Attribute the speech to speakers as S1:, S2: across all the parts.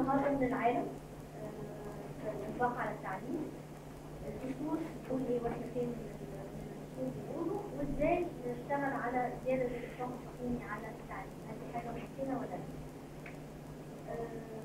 S1: مرة من العالم آه، في الإنفاق على التعليم الدستور بيقول إيه وإحنا فين من الدستور بيقولوا وإزاي نشتغل على زيادة الإنفاق الحكومي على التعليم هل دي حاجة ممكنة ولا لا؟ آه،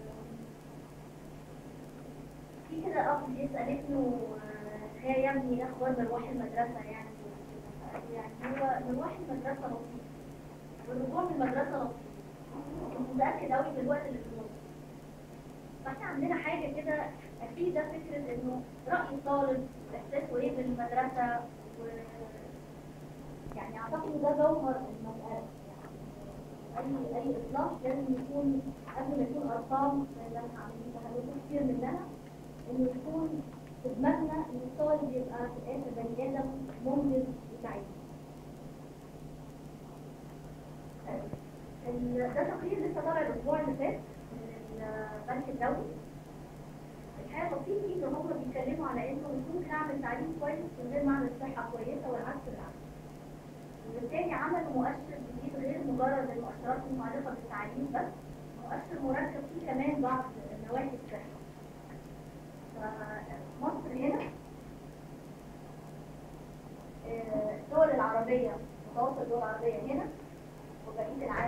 S1: في كده أخ بيسأل ابنه آه، هي يا ابني إيه أخبار مروح المدرسة يعني يعني هو مروح المدرسة لطيف والرجوع من المدرسة لطيف كنت متأكد أوي من الوقت اللي في النص فاحنا عندنا حاجة كده أكيد ده فكرة إنه رأي الطالب إحساسه إيه بالمدرسة و يعني أعتقد إن ده جوهر المسألة يعني أي أي إصلاح لازم يكون قبل ما يكون أرقام اللي احنا عاملين تهدف كتير منها إنه يكون في دماغنا إن الطالب يبقى في الآخر بني آدم منجز وسعيد. ال- ده تقرير لسه طالع الاسبوع اللي فات من البنك الدولي الحقيقه لطيف فيه ان هم بيتكلموا على انه ممكن اعمل تعليم كويس من غير ما اعمل صحه كويسه والعكس بالعكس وبالتالي عملوا مؤشر جديد غير مجرد المؤشرات المتعلقه بالتعليم بس مؤشر مركب فيه كمان بعض نواحي الصحه فمصر هنا آه، الدول العربيه متوسط الدول العربيه هنا وبقيه العالم